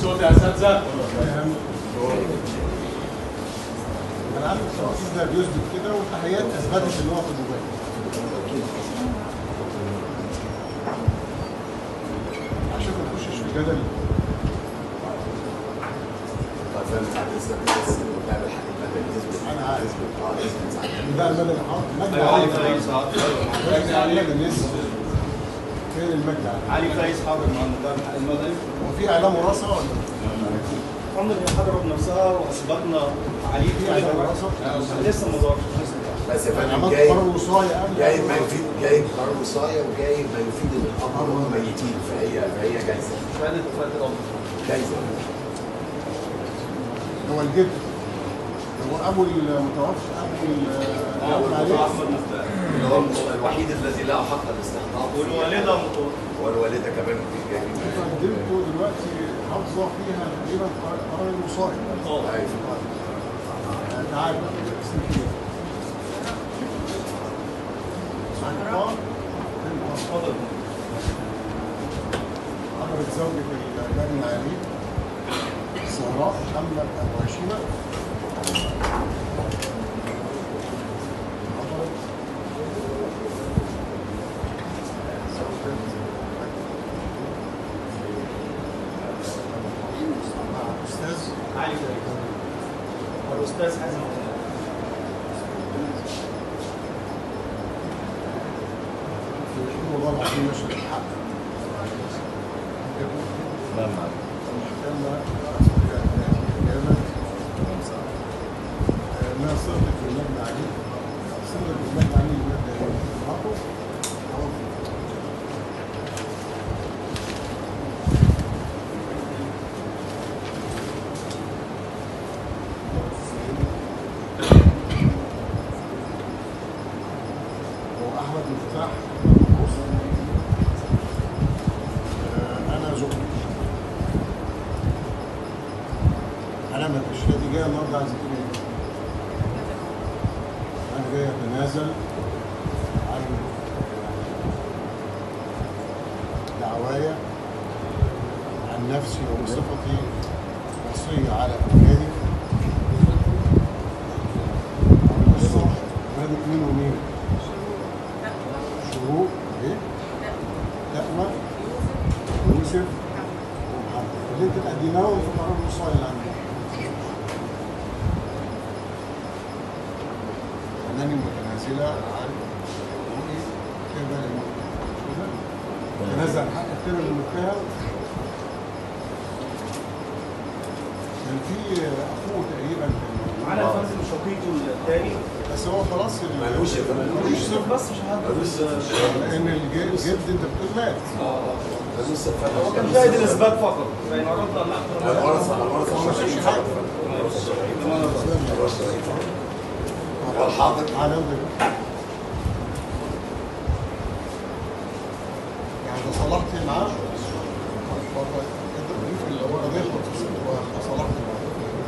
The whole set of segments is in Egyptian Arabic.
الصوت يا اساتذه انا عارف الترخيص ده بيثبت كده والتحقيقات اثبتت ان هو في دبي عشان ما نخشش في جدل انا عارف ده المدى الحاضر المجد علي علي فايز حاضر المجد علي المدى لسه فين المجد علي علي فايز حاضر مع المدام المدني هو في اعلام وراثه ولا الحمد لله حضرت نفسها واثبتنا عليه في كل اعلام ده. وراثه؟ لسه ما ظهرش لسه ما ظهرش. بس يا يعني فندم عملت جايب قرار وصايه قبل جايب ما يفيد جايب قرار وصايه وجايب ما يفيد ان الامر هم ميتين فهي فهي جايزه شهاده وفاه الامر جايزه هو الجد هو ابو المتوفى ابو ال- احمد احمد مفتاح اللي هو الوحيد الذي له حق الاستحقاق والوالده مطوع والوالده كمان جايبين قدمته دلوقتي حافظه فيها تقريبا قرار المصائب أيوة. تعال اسم كده سلطان اتفضل حضرت زوجة النبي علي الزهراء محمد أبو هشيمة حضرت زوجة مع أستاذ علي فايز والاستاذ حازم والله العظيم ماشي الحق المحكمة ما صدق في المبنى عليه صدق في المبنى عليه المبنى عليه هو احمد مفتاح آه، انا زوجتي انا ما فيش دي جايه النهارده عايز تقول ايه؟ انا جاي اتنازل عن دعوايا عن نفسي وبصفتي وصيه على اولادي ولادك مين ومين؟ شروق ايه؟ تقوى يوسف ومحمد اللي انت تقدمناهم في قرار الوصاية اللي عندك انني متنازلة عن حقوقي قبل المتهم تنازل عن حق قبل المتهم كان في اخوه تقريبا كان معانا فازل شقيقه الثاني بس هو خلاص ال- ملوش يا فندم. ملوش صفة بس مش هذا لان الج- الجد انت بتقول مات ملوش صفة. هو كان شاهد الاثبات فقط فان اردنا ان نحضر الورثة الورثة هو ما شافش الشرعيين حاجة. الورثة الشرعيين. والحاضر تعالى انظر يعني صلحت معاه اللي هو قضية صلحت معاه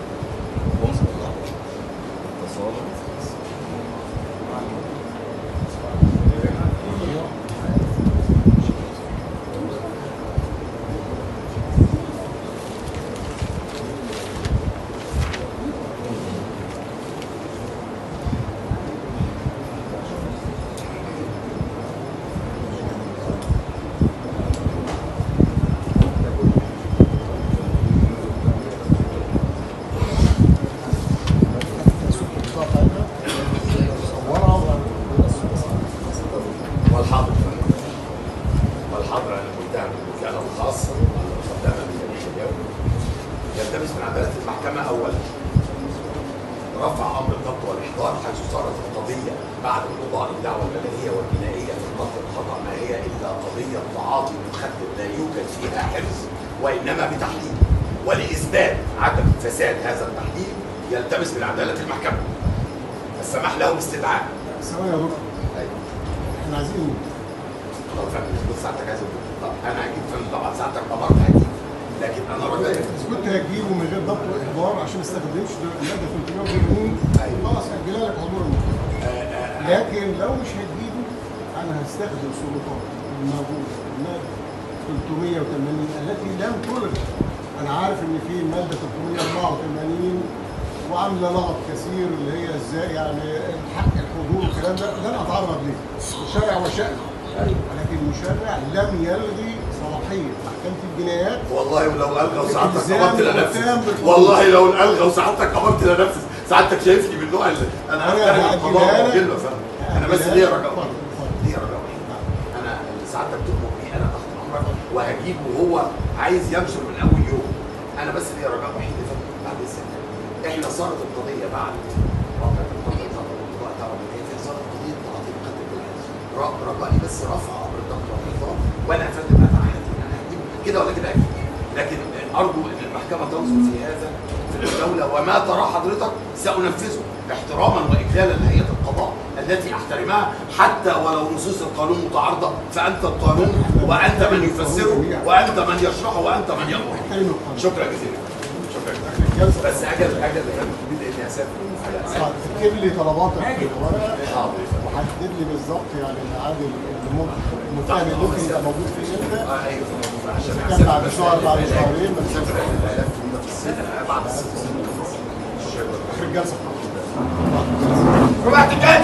والحاضر والحاضر عن المتهم بالوكالة الخاصة المقدمة من جميع اليوم يلتمس من عدالة المحكمة أولا رفع أمر الضبط والإحضار حيث صارت القضية بعد انقضاء الدعوة المدنية والجنائية في القتل الخطأ ما هي إلا قضية تعاطي مخدر لا يوجد فيها حفظ وإنما بتحليل ولإثبات عدم فساد هذا التحليل يلتمس من عدالة المحكمة السماح له باستدعاء ثواني يا دكتور أيوة. احنا عايزين طب فاهم بص ساعتك عايز أقول. طب انا هجيب فيلم طبعا ساعتك امرت هجيب لكن انا راجل اذا كنت هتجيبه من غير ضبط واحضار عشان ما استخدمش الماده 380 أيوة. خلاص اجلها لك حضور المحكمه لكن لو مش هتجيبه انا هستخدم سلطات الموجوده في الماده 380 التي لم تلغى انا عارف ان في الماده 384 وعامله لغط كثير اللي هي ازاي يعني الحق الحضور والكلام ده ده انا اتعرض ليه الشرع وشأن ولكن المشرع لم يلغي صلاحيه محكمه الجنايات والله ولو الغى وسعادتك التزام قبضت وتام لنفسي بالقانون. والله لو الغى وسعادتك قبضت لنفسي سعادتك شايفني من النوع اللي انا أنا احترم هأجلها القضاء لك. وأجله يا فندم انا بس هأجلها ليا لك. رجاء اتفضل، اتفضل. ليا رجاء وحيد انا اللي سعادتك تؤمر بيه انا تحت امرك وهجيبه وهو عايز ينشر من اول يوم انا بس ليا رجاء وحيد يا فندم بعد السنه احنا صارت القضيه بعد واقع القضيه طبعا القضاء طبعا هي في صارت قضيه تعطيل قتل بالعكس رجائي بس رفع امر الضغط والنظام وانا يا فندم اتعهد يعني هجيب كده ولا كده اكيد لكن ارجو ان المحكمه تنظر في هذا في الدوله وما ترى حضرتك سانفذه احتراما واجلالا لهيئه القضاء التي احترمها حتى ولو نصوص القانون متعارضه فانت القانون وانت من يفسره وانت من يشرحه وانت من يامره احترم القانون شكرا جزيلا شكرا جزيلا الجلسه بس اجل اجل لاني اسافر آه، اكتب لي طلباتك في الورقه حاضر وحدد لي بالظبط يعني الميعاد اللي ممكن المتهم اللي ممكن يبقى موجود فيه امتى اه ايوه عشان كان بعد شهر بعد شهرين ما تسافر بعد الست اخر الجلسه ربع تجاري